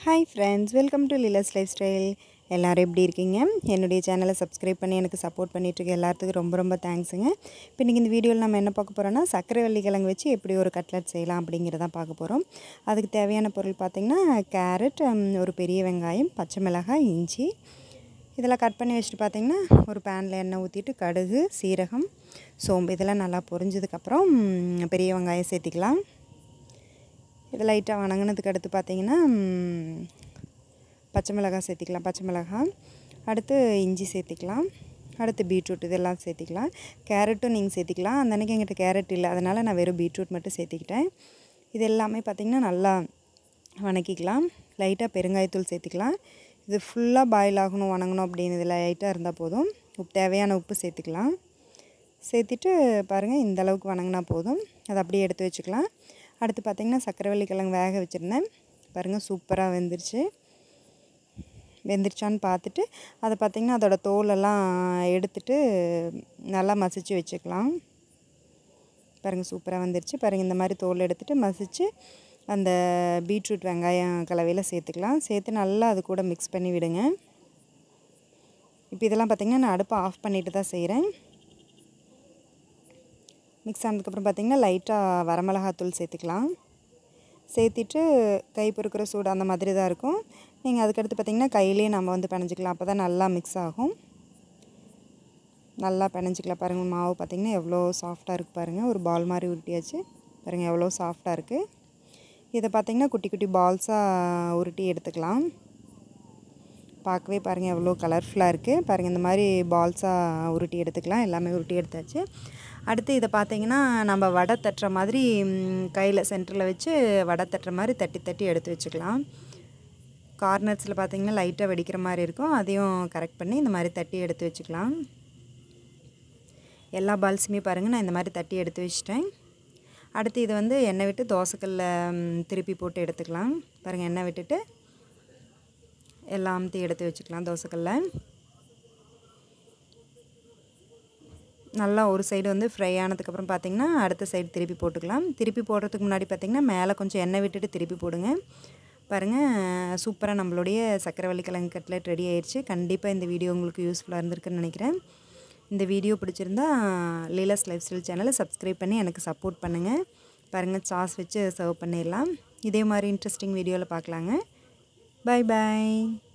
hi friends welcome to Leela's life style எல்லோரும் எப்படி இருக்கீங்க என்னுடைய சேனலை சப்ஸ்கிரைப் பண்ணி எனக்கு சப்போர்ட் பண்ணிகிட்ருக்க எல்லாத்துக்கும் ரொம்ப ரொம்ப தேங்க்ஸுங்க இப்போ இன்றைக்கி இந்த வீடியோவில் நம்ம என்ன பார்க்க போகிறோன்னா சர்க்கரை வள்ளி கிழங்கு வச்சு எப்படி ஒரு கட்லட் செய்யலாம் அப்படிங்கிறத பார்க்க போகிறோம் அதுக்கு தேவையான பொருள் பார்த்திங்கன்னா கேரட் ஹம், ஒரு பெரிய வெங்காயம் பச்சை மிளகாய் இஞ்சி இதெல்லாம் கட் பண்ணி வச்சுட்டு பார்த்திங்கன்னா ஒரு பேனில் எண்ணெய் ஊற்றிட்டு கடுகு சீரகம் சோம்பு இதெல்லாம் நல்லா பொரிஞ்சதுக்கப்புறம் ம், பெரிய வெங்காயம் சேர்த்திக்கலாம் இது லைட்டாக வணங்கினதுக்கு அடுத்து பார்த்தீங்கன்னா ம், பச்சை மிளகாய் சேர்த்திக்கலாம் பச்சை மிளகாய் அடுத்து இஞ்சி சேர்த்திக்கலாம் அடுத்து பீட்ரூட் இதெல்லாம் சேர்த்திக்கலாம் கேரட்டும் நீங்கள் சேர்த்திக்கலாம் அந்த அன்றைக்கி எங்கிட்ட கேரட் இல்லை அதனால் நான் வெறும் பீட்ரூட் மட்டும் சேர்த்திக்கிட்டேன் இது எல்லாமே பார்த்திங்கன்னா நல்லா வணக்கிக்கலாம் லைட்டாக பெருங்காயத்தூள் சேர்த்திக்கலாம் இது ஃபுல்லாக பாயில் ஆகணும் வணங்கணும் அப்படின்னு இது லைட்டாக இருந்தால் போதும் உப்பு தேவையான உப்பு சேர்த்துக்கலாம் சேர்த்துட்டு பாருங்கள் இந்த அளவுக்கு வணங்கினா போதும் அதை அப்படியே எடுத்து வச்சுக்கலாம் அடுத்து பார்த்திங்கன்னா சக்கரவள்ளி கிழங்கு வேக வச்சுருந்தேன் பாருங்கள் சூப்பராக வெந்துருச்சு வெந்துருச்சான்னு பார்த்துட்டு அதை பார்த்திங்கன்னா அதோட தோலெல்லாம் எடுத்துட்டு நல்லா மசிச்சு வச்சுக்கலாம் பாருங்கள் சூப்பராக வந்துருச்சு பாருங்கள் இந்த மாதிரி தோல் எடுத்துட்டு மசிச்சு அந்த பீட்ரூட் வெங்காயம் கலவையில் சேர்த்துக்கலாம் சேர்த்து நல்லா அது கூட மிக்ஸ் பண்ணி விடுங்க இப்போ இதெல்லாம் பார்த்திங்கன்னா நான் அடுப்பை ஆஃப் பண்ணிட்டு தான் செய்கிறேன் மிக்ஸ் ஆனதுக்கப்புறம் பார்த்திங்கன்னா லைட்டாக வரமிளகாத்தூள் சேர்த்துக்கலாம் சேர்த்திட்டு கை பொறுக்கிற சூடு அந்த மாதிரி தான் இருக்கும் நீங்கள் அதுக்கடுத்து பார்த்திங்கன்னா கையிலே நம்ம வந்து பிணைஞ்சிக்கலாம் அப்போ தான் நல்லா மிக்ஸ் ஆகும் நல்லா பிணைஞ்சிக்கலாம் பாருங்கள் மாவு பார்த்திங்கன்னா எவ்வளோ சாஃப்டாக இருக்குது பாருங்கள் ஒரு பால் மாதிரி உருட்டியாச்சு பாருங்கள் எவ்வளோ சாஃப்டாக இருக்குது இதை பார்த்திங்கன்னா குட்டி குட்டி பால்ஸாக உருட்டி எடுத்துக்கலாம் பார்க்கவே பாருங்கள் எவ்வளோ கலர்ஃபுல்லாக இருக்குது பாருங்கள் இந்த மாதிரி பால்ஸாக உருட்டி எடுத்துக்கலாம் எல்லாமே உருட்டி எடுத்தாச்சு அடுத்து இதை பார்த்தீங்கன்னா நம்ம வடை தட்டுற மாதிரி கையில் சென்டரில் வச்சு வடை தட்டுற மாதிரி தட்டி தட்டி எடுத்து வச்சுக்கலாம் கார்னர்ஸில் பார்த்தீங்கன்னா லைட்டாக வெடிக்கிற மாதிரி இருக்கும் அதையும் கரெக்ட் பண்ணி இந்த மாதிரி தட்டி எடுத்து வச்சுக்கலாம் எல்லா பால்ஸுமே பாருங்கள் நான் இந்த மாதிரி தட்டி எடுத்து வச்சிட்டேன் அடுத்து இதை வந்து எண்ணெய் விட்டு தோசைக்கல்ல ம், திருப்பி போட்டு எடுத்துக்கலாம் பாருங்கள் எண்ணெய் விட்டுட்டு எல்லாம் அமுத்தி எடுத்து வச்சுக்கலாம் தோசைக்கல்ல நல்லா ஒரு சைடு வந்து ஃப்ரை ஆனதுக்கப்புறம் பார்த்திங்கன்னா அடுத்த சைடு திருப்பி போட்டுக்கலாம் திருப்பி போடுறதுக்கு முன்னாடி பார்த்திங்கன்னா மேலே கொஞ்சம் எண்ணெய் விட்டுட்டு திருப்பி போடுங்க பாருங்கள் சூப்பராக நம்மளுடைய சக்கரவள்ளி கிழங்கு கட்லெட் ரெடி ஆயிடுச்சு கண்டிப்பாக இந்த வீடியோ உங்களுக்கு யூஸ்ஃபுல்லாக இருந்திருக்குன்னு நினைக்கிறேன் இந்த வீடியோ பிடிச்சிருந்தா லீலாஸ் லைஃப் ஸ்டைல் சேனலை சப்ஸ்கிரைப் பண்ணி எனக்கு சப்போர்ட் பண்ணுங்கள் பாருங்கள் சாஸ் வச்சு சர்வ் பண்ணிடலாம் இதே மாதிரி இன்ட்ரெஸ்டிங் வீடியோவில் பார்க்கலாங்க பை பாய்